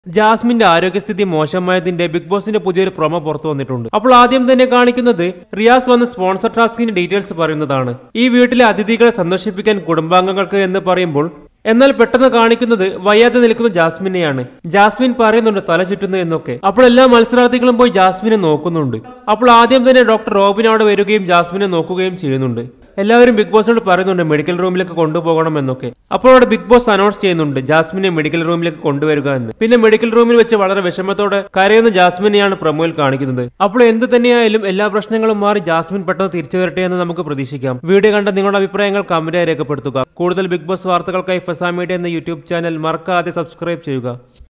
ജാസ്മിന്റെ ആരോഗ്യസ്ഥിതി മോശമായതിന്റെ ബിഗ് ബോസിന്റെ പുതിയൊരു പ്രൊമോ പുറത്തു വന്നിട്ടുണ്ട് അപ്പോൾ ആദ്യം തന്നെ കാണിക്കുന്നത് റിയാസ് വന്ന് സ്പോൺസർ ടാസ്കിന്റെ ഡീറ്റെയിൽസ് പറയുന്നതാണ് ഈ വീട്ടിലെ അതിഥികളെ സന്തോഷിപ്പിക്കാൻ കുടുംബാംഗങ്ങൾക്ക് എന്ന് പറയുമ്പോൾ എന്നാൽ പെട്ടെന്ന് കാണിക്കുന്നത് വയ്യാതെ നിൽക്കുന്ന ജാസ്മിനെയാണ് ജാസ്മിൻ പറയുന്നുണ്ട് തല ചുറ്റുന്നു എന്നൊക്കെ അപ്പോൾ എല്ലാ മത്സരാർത്ഥികളും പോയി ജാസ്മിനെ നോക്കുന്നുണ്ട് അപ്പോൾ ആദ്യം തന്നെ ഡോക്ടർ റോബിൻ അവിടെ വരികയും ജാസ്മിനെ നോക്കുകയും ചെയ്യുന്നുണ്ട് എല്ലാവരും ബിഗ് ബോസിനോട് പറയുന്നുണ്ട് മെഡിക്കൽ റൂമിലേക്ക് കൊണ്ടുപോകണം എന്നൊക്കെ അപ്പോൾ അവിടെ ബിഗ് ബോസ് അനൗൺസ് ചെയ്യുന്നുണ്ട് ജാസ്മിനെ മെഡിക്കൽ റൂമിലേക്ക് കൊണ്ടുവരിക എന്ന് പിന്നെ മെഡിക്കൽ റൂമിൽ വെച്ച് വളരെ വിഷമത്തോടെ കരയുന്ന ജാസ്മിനെയാണ് പ്രൊമോയിൽ കാണിക്കുന്നത് അപ്പോൾ എന്ത് തന്നെയായാലും എല്ലാ പ്രശ്നങ്ങളും മാറി ജാസ്മിൻ പെട്ടെന്ന് തിരിച്ചു വരട്ടെ എന്ന് നമുക്ക് പ്രതീക്ഷിക്കാം വീഡിയോ കണ്ട നിങ്ങളുടെ അഭിപ്രായങ്ങൾ കമന്റായി രേഖപ്പെടുത്തുക കൂടുതൽ ബിഗ് ബോസ് വാർത്തകൾക്കായി ഫസാ മീഡിയ എന്ന യൂട്യൂബ് ചാനൽ മറക്കാതെ സബ്സ്ക്രൈബ് ചെയ്യുക